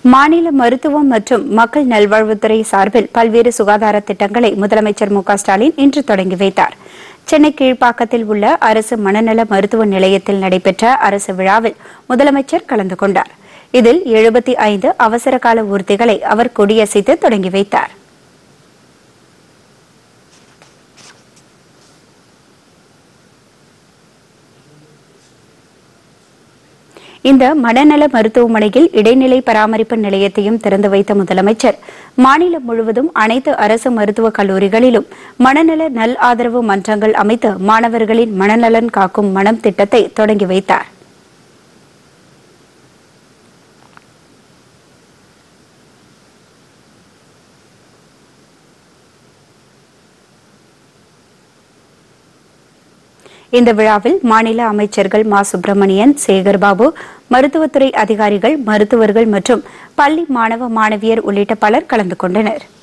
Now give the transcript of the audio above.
மாநில மருத்துவம் மற்றும் மக்கள் நல்வாழ்வுத்துறை சார்பில் பல்வேறு சுகாதார திட்டங்களை முதலமைச்சர் மு க ஸ்டாலின் இன்று தொடங்கி வைத்தார் சென்னை கீழ்ப்பாக்கத்தில் உள்ள அரசு மனநல மருத்துவ நிலையத்தில் நடைபெற்ற அரசு விழாவில் முதலமைச்சர் கலந்து கொண்டார் இதில் எழுபத்தி ஐந்து அவசர கால ஊர்திகளை அவர் கொடியசைத்து தொடங்கி வைத்தார் இந்த மனநல மருத்துவமனையில் இடைநிலை பராமரிப்பு நிலையத்தையும் திறந்து வைத்த முதலமைச்சர் மாநிலம் முழுவதும் அனைத்து அரசு மருத்துவக் கல்லூரிகளிலும் மனநல நல் ஆதரவு மன்றங்கள் அமைத்து மாணவர்களின் மனநலன் காக்கும் மனம் திட்டத்தை தொடங்கி வைத்தார் இந்த விழாவில் மாநில அமைச்சர்கள் மா சுப்பிரமணியன் சேகர்பாபு மருத்துவத்துறை அதிகாரிகள் மருத்துவர்கள் மற்றும் பள்ளி மாணவ மாணவியர் உள்ளிட்ட பலர் கலந்து கொண்டனர்